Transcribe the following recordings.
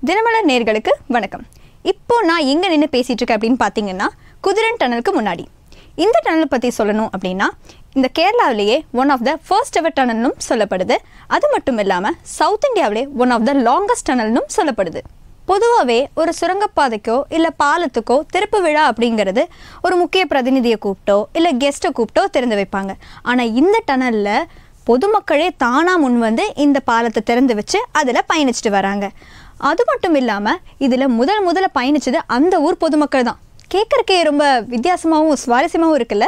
தினமலர் நேர்களுக்கு வணக்கம் இப்போ நான் எங்கே நின்று பேசிட்டு இருக்கேன் அப்படின்னு பார்த்தீங்கன்னா குதிரன் டனலுக்கு முன்னாடி இந்த டனல் பற்றி சொல்லணும் அப்படின்னா இந்த கேரளாவிலேயே one of the first ever டனல்னும் சொல்லப்படுது அது மட்டும் இல்லாமல் சவுத் இந்தியாவிலே ஒன் ஆஃப் த லாங்கஸ்ட் டனல்னும் சொல்லப்படுது பொதுவாகவே ஒரு சுரங்கப்பாதைக்கோ இல்லை பாலத்துக்கோ திறப்பு விழா அப்படிங்கிறது ஒரு முக்கிய பிரதிநிதியை கூப்பிட்டோ இல்லை கெஸ்ட்டை கூப்பிட்டோ திறந்து வைப்பாங்க ஆனால் இந்த டனலில் பொதுமக்களே தானாக முன் வந்து இந்த பாலத்தை திறந்து வச்சு அதில் பயணிச்சுட்டு வராங்க அது மட்டும் இல்லாமல் இதில் முதல் முதல்ல பயணிச்சது அந்த ஊர் பொதுமக்கள் தான் கேட்குறக்கே ரொம்ப வித்தியாசமாகவும் சுவாரஸ்யமாகவும் இருக்குல்ல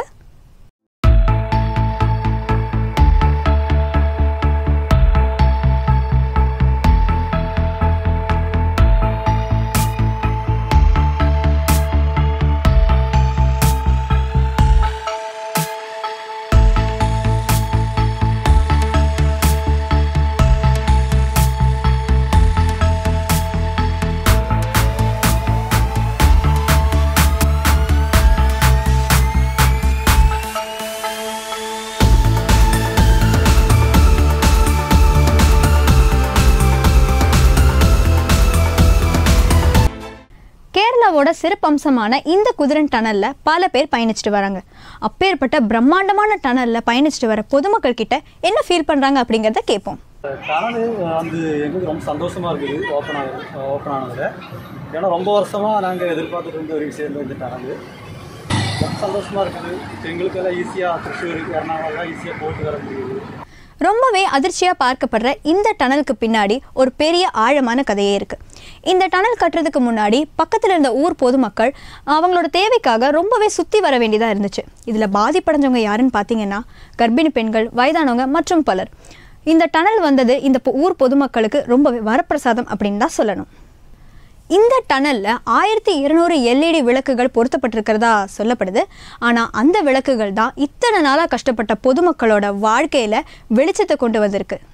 கேரளாவோட சிறப்பம்சமான இந்த குதிரன் டனல்ல பல பேர் பயணிச்சுட்டு வராங்க அப்பேற்பட்ட பிரம்மாண்டமான டனல்ல பயணிச்சுட்டு வர பொதுமக்கள் கிட்ட என்ன ஃபீல் பண்றாங்க அப்படிங்கறத கேட்போம் டனல் வந்து எங்களுக்கு ரொம்ப சந்தோஷமாக இருக்குது ஓப்பன் ஆகுது ஓப்பன் ஆனதில் ஏன்னா ரொம்ப வருஷமாக நாங்கள் எதிர்பார்த்துட்டு இருந்த ஒரு விஷயம் இந்த டனல் ரொம்ப சந்தோஷமாக இருக்குது எங்களுக்கு எல்லாம் ஈஸியாக திருச்சூர் எறணாகுளம்லாம் ஈஸியாக போட்டு வர முடியுது ரொம்பவே அதிர்ச்சியாக பார்க்கப்படுற இந்த டனலுக்கு பின்னாடி ஒரு பெரிய ஆழமான கதையே இருக்கு இந்த டனல் கட்டுறதுக்கு முன்னாடி பக்கத்தில் இருந்த ஊர் பொதுமக்கள் அவங்களோட தேவைக்காக ரொம்பவே சுற்றி வர வேண்டியதாக இருந்துச்சு இதில் பாதிப்படைஞ்சவங்க யாருன்னு பார்த்தீங்கன்னா கர்ப்பிணி பெண்கள் வயதானவங்க மற்றும் பலர் இந்த டனல் வந்தது இந்த பொ- ஊர் பொதுமக்களுக்கு ரொம்பவே வரப்பிரசாதம் அப்படின்னு தான் சொல்லணும் இந்த டனல்ல ஆயிரத்தி இருநூறு எல்இடி விளக்குகள் பொருத்தப்பட்டிருக்கிறதா சொல்லப்படுது ஆனால் அந்த விளக்குகள் தான் இத்தனை நாளாக கஷ்டப்பட்ட பொதுமக்களோட வாழ்க்கையில வெளிச்சத்தை கொண்டு வந்திருக்கு